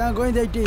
அதான் கோயந்தாயிட்டு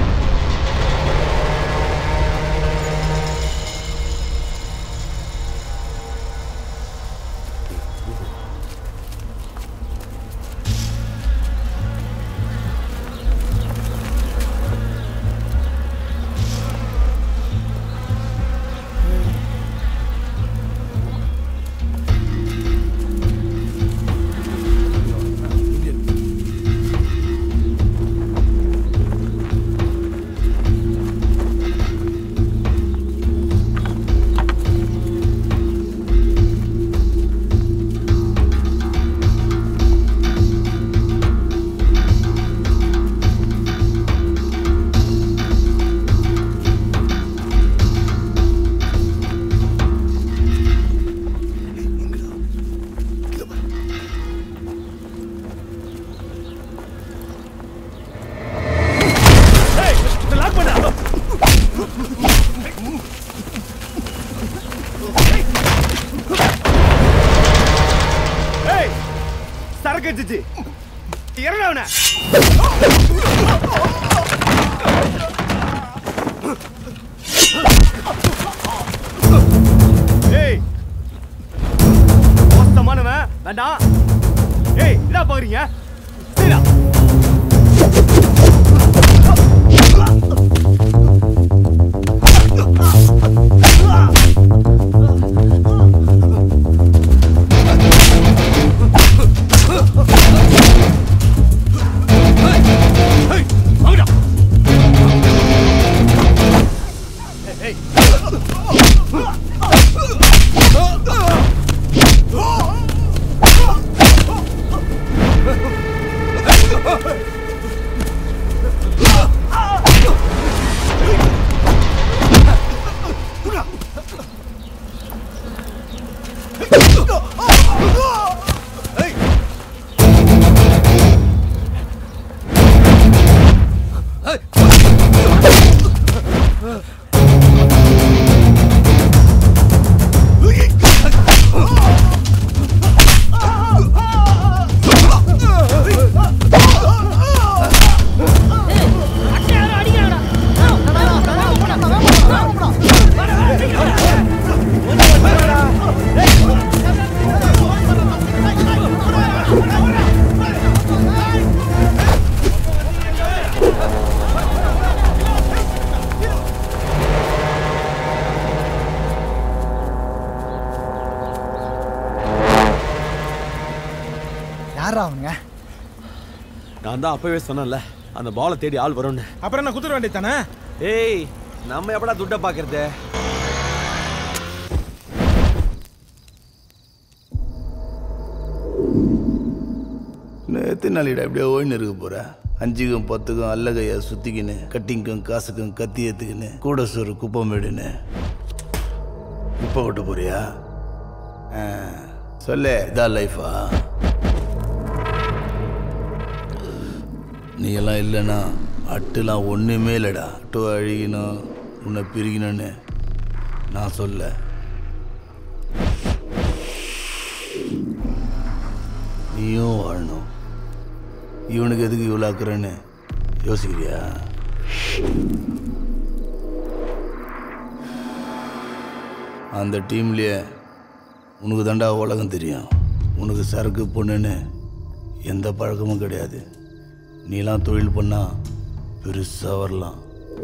லாக் பண்ண ஏய் சரக்கு அடிச்சிச்சு இறங்கவன ஏய் மோசமானவன் வேண்டாம் ஏய் என்ன பாக்குறீங்க சரிடா யாரா அவனுங்க நான் தான் அப்பவே சொன்னேன்ல அந்த பாலை தேடி ஆள் வரும்னு அப்புறம் என்ன குத்துற வேண்டியது தானே ஏய் நம்ம எப்படா துட்ட பாக்குறது நேற்று நாளிட அப்படியே ஓய்னு இருக்க போற அஞ்சுக்கும் பத்துக்கும் அல்லகையா சுத்திக்கின்னு கட்டிங்க்கும் காசுக்கும் கத்தி ஏத்துக்கின்னு கூட சோறு குப்பமேடுன்னு குப்பை கொட்ட போறியா ஆ, சொல்லு இதான் லைஃபா நீ எல்லாம் இல்லைன்னா அட்டுலாம் ஒன்றுமே இல்லைடா அட்டு அழிக்கணும் உன்னை பிரிக்கணும்னு நான் சொல்ல நீயும் வாழணும் இவனுக்கு எதுக்கு இவ்வளோ அக்கறன்னு யோசிக்கிறியா அந்த டீம்லயே உனக்கு தாண்டா உலகம் தெரியும் உனக்கு சரக்கு பொண்ணுன்னு எந்த பழக்கமும் கிடையாது நீலாம் தொழில் பண்ணா பெருசாக வரலாம்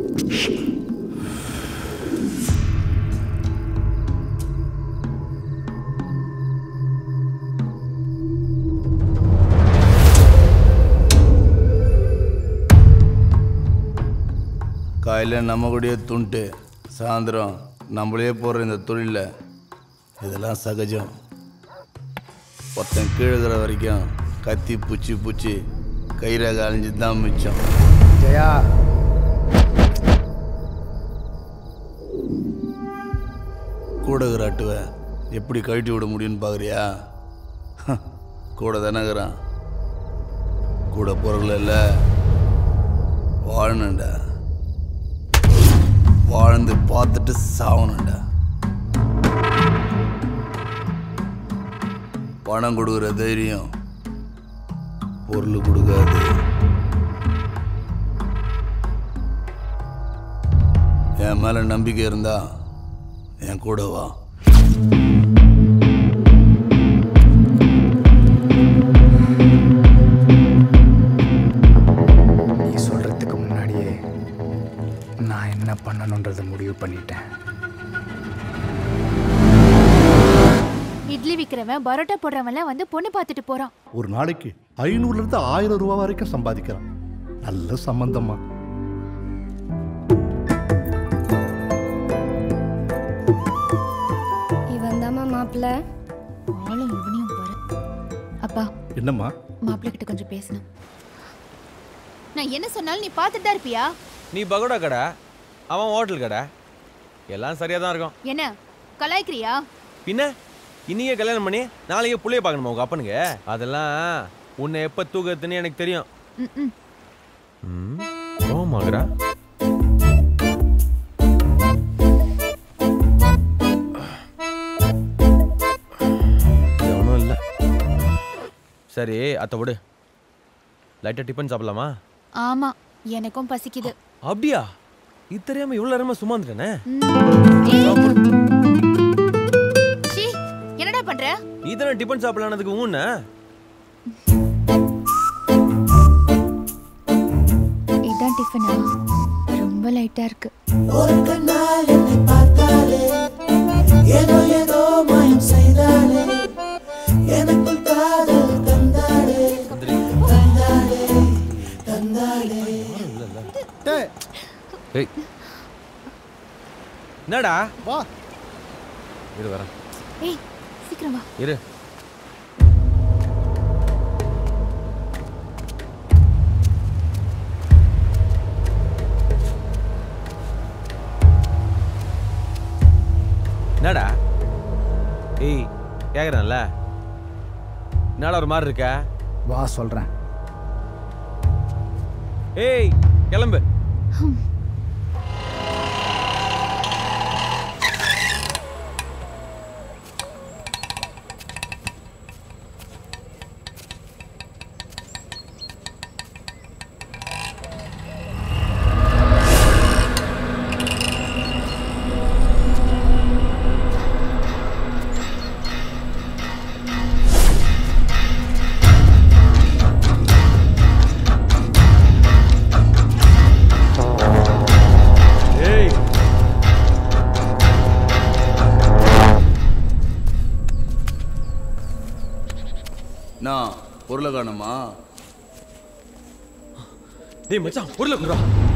காலையில் நம்ம கூடயே துண்டு சாயந்தரம் நம்மளே போடுற இந்த தொழிலில் இதெல்லாம் சகஜம் ஒருத்தன் கீழகிற வரைக்கும் கத்தி பூச்சி பூச்சி கயிறாக அழிஞ்சு தான் மிச்சம் ஜெயா கூடகிற அட்டுவை எப்படி கழட்டி விட முடியும்னு பார்க்குறியா கூட தானேங்கிறான் கூட பொருள் இல்லை வாழணும்டா வாழ்ந்து பார்த்துட்டு சாவணும்டா பணம் கொடுக்குற தைரியம் பொருள் கொடுக்காது என் மேலே நம்பிக்கை இருந்தா என் கூட வா நீ சொல்றதுக்கு முன்னாடியே நான் என்ன பண்ணணுன்றதை முடிவு பண்ணிட்டேன் இட்லி விற்கிறவன் பரோட்டா போடுறவன்லாம் வந்து பொண்ணு பார்த்துட்டு போறான் ஒரு நாளைக்கு ஐநூறுலேருந்து ஆயிரம் ரூபா வரைக்கும் சம்பாதிக்கிறான் நல்ல சம்பந்தமா இவன் தாம்மா மாப்பிள்ள ஆளும் இவனையும் பாரு அப்பா என்னம்மா மாப்பிள்ளை கிட்ட கொஞ்சம் பேசணும் நான் என்ன சொன்னாலும் நீ பார்த்துட்டு தான் இருப்பியா நீ பகோடா கடை அவன் ஹோட்டல் கடை எல்லாம் சரியா தான் இருக்கும் என்ன கலாய்க்கிறியா பின்ன இன்னைக்கே கல்யாணம் பண்ணி நாளைக்கே புள்ளைய பார்க்கணுமா உங்க அப்பனுக்கு அதெல்லாம் உன்னை எப்ப தூக்கத்துன்னு எனக்கு தெரியும் ம் ம் கோவமாகறா ஒன்றும் இல்லை சரி அத்தை விடு லைட்டாக டிஃபன் சாப்பிடலாமா ஆமா எனக்கும் பசிக்குது அப்படியா இது தெரியாம இவ்வளோ நேரமா சும்மா இருந்துட்டேனே சீ, என்னடா பண்ற நீ தானே டிஃபன் சாப்பிடலானதுக்கு ஊன்னு இதான் டிஃபனா ரொம்ப லைட்டா இருக்கு ஒரு கண்ணால் என்னை பார்த்தாலே ஏதோ ஏதோ மாயம் செய்தாலே எனக்குள் காதல் தந்தாளே தந்தாளே தந்தாளே ஏய் என்னடா வா இரு வரேன் ஏய் சீக்கிரம் வா இரு என்னடா ஏய் கேக்குறேன்ல என்னடா ஒரு மாதிரி இருக்க வா சொல்றேன் ஏய் கிளம்பு ஏய் நான் பொருளை காணுமா டேய் மச்சான் பொருளை குடுறா